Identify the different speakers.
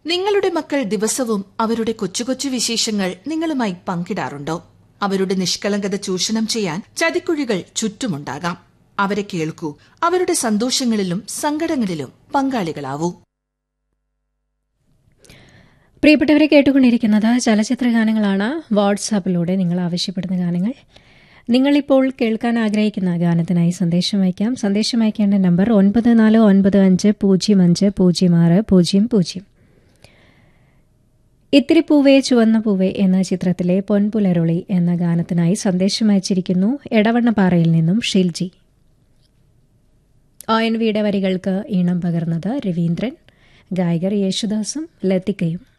Speaker 1: നിങ്ങളുടെ മക്കൾ ദിവസവും അവരുടെ കൊച്ചു കൊച്ചു വിശേഷങ്ങൾ നിങ്ങളുമായി പങ്കിടാറുണ്ടോ അവരുടെ നിഷ്കളങ്കത ചൂഷണം ചെയ്യാൻ ചതിക്കുഴികൾ ചുറ്റുമുണ്ടാകാം അവരെ കേൾക്കൂ അവരുടെ സന്തോഷങ്ങളിലും സങ്കടങ്ങളിലും പങ്കാളികളാവൂ
Speaker 2: പ്രിയപ്പെട്ടവരെ കേട്ടുകൊണ്ടിരിക്കുന്നത് ചലച്ചിത്ര ഗാനങ്ങളാണ് വാട്സാപ്പിലൂടെ നിങ്ങൾ ആവശ്യപ്പെടുന്ന ഗാനങ്ങൾ നിങ്ങളിപ്പോൾ കേൾക്കാൻ ആഗ്രഹിക്കുന്ന ഗാനത്തിനായി സന്ദേശം അയക്കാം സന്ദേശം അയക്കേണ്ട നമ്പർ ഒൻപത് നാല് ഒൻപത് അഞ്ച് പൂജ്യം അഞ്ച് പൂജ്യം ആറ് പൂജ്യം പൂജ്യം ഇത്തിരി പൂവേ ചുവന്ന പൂവേ എന്ന ചിത്രത്തിലെ പൊൻപുലരുളി എന്ന ഗാനത്തിനായി സന്ദേശം അയച്ചിരിക്കുന്നു എടവണ്ണപ്പാറയിൽ നിന്നും ഷിൽജി ഒ എൻ വിയുടെ വരികൾക്ക് ഈണം പകർന്നത് രവീന്ദ്രൻ ഗായകർ യേശുദാസും ലത്തിക്കയും